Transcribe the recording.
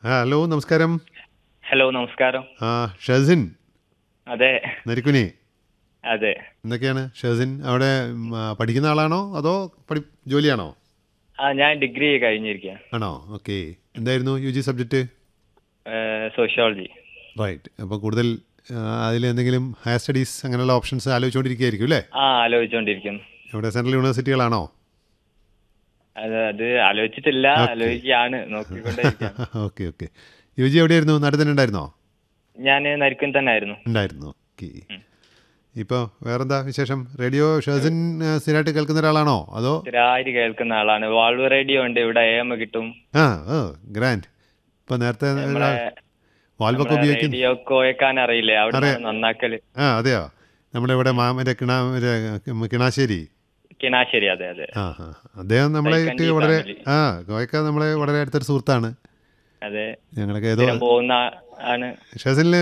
ആ ഹലോ നമസ്കാരം ഹലോ നമസ്കാരം ആ ഷസിൻ അതെ നരിക്കുനി അതെ എന്തൊക്കെയാണ് ഷസിൻ അവിടെ ഉം, ആ, പഠിക്കുന്ന ആളാണോ അതോ പഠി ജോലിയാണോ ആ ഞാൻ ഡിഗ്രി കഴിഞ്ഞിരിക്കുക ആണോ ഓക്കെ എന്തായിരുന്നു U G subject sociology right അപ്പോൾ കൂടുതൽ അതിൽ എന്തെങ്കിലും ഹയർ സ്റ്റഡീസ് അങ്ങനെയുള്ള ഓപ്ഷൻസ് ആലോചിച്ചുകൊണ്ടിരിക്കുകയായിരിക്കും അല്ലേ ആ ആലോചിച്ചുകൊണ്ടിരിക്കുന്നു ഇവിടെ സെൻട്രൽ യൂണിവേഴ്സിറ്റികളാണോ അത് അത് ആലോചിച്ചിട്ടില്ല ആലോചിക്കാണ് നോക്കിക്കൊണ്ടിരിക്കുകയാണ് ഓക്കെ ഓക്കെ യു ജി എവിടെയായിരുന്നു നാട്ടിൽ തന്നെ ഉണ്ടായിരുന്നോ ഞാൻ നരിക്കൻ തന്നെ ആയിരുന്നു ഉണ്ടായിരുന്നു ഓക്കെ ഇപ്പോൾ വേറെന്താ വിശേഷം റേഡിയോ ഷേസിൻ സ്ഥിരമായിട്ട് കേൾക്കുന്ന ഒരാളാണോ അതോ സ്ഥിരമായിട്ട് കേൾക്കുന്ന ആളാണ് വാൾവ് റേഡിയോ ഉണ്ട് ഇവിടെ എ എം കിട്ടും ആ ഓ ഗ്രാൻഡ് ഇപ്പോൾ നേരത്തെ നമ്മളെ വാൽവൊക്കെ ഉപയോഗിക്കുന്നു റേഡിയോ കോയക്കാൻ അറിയില്ലേ അവിടെ നന്നാക്കല് ആ അതെയോ നമ്മുടെ ഇവിടെ മാമൻ്റെ കിണ മറ്റേ കിണാശ്ശേരി കിണാശ്ശേരി അതെ അതെ ആ ആ അദ്ദേഹം നമ്മളെ കൈക്കണ്ടി വളരെ family. ആ കോയക്ക നമ്മളെ വളരെ അടുത്തൊരു സുഹൃത്താണ് അതെ ഞങ്ങളൊക്കെ ഏതോ സ്ഥിരം പോകുന്ന ആണ് ഷസിനിൽ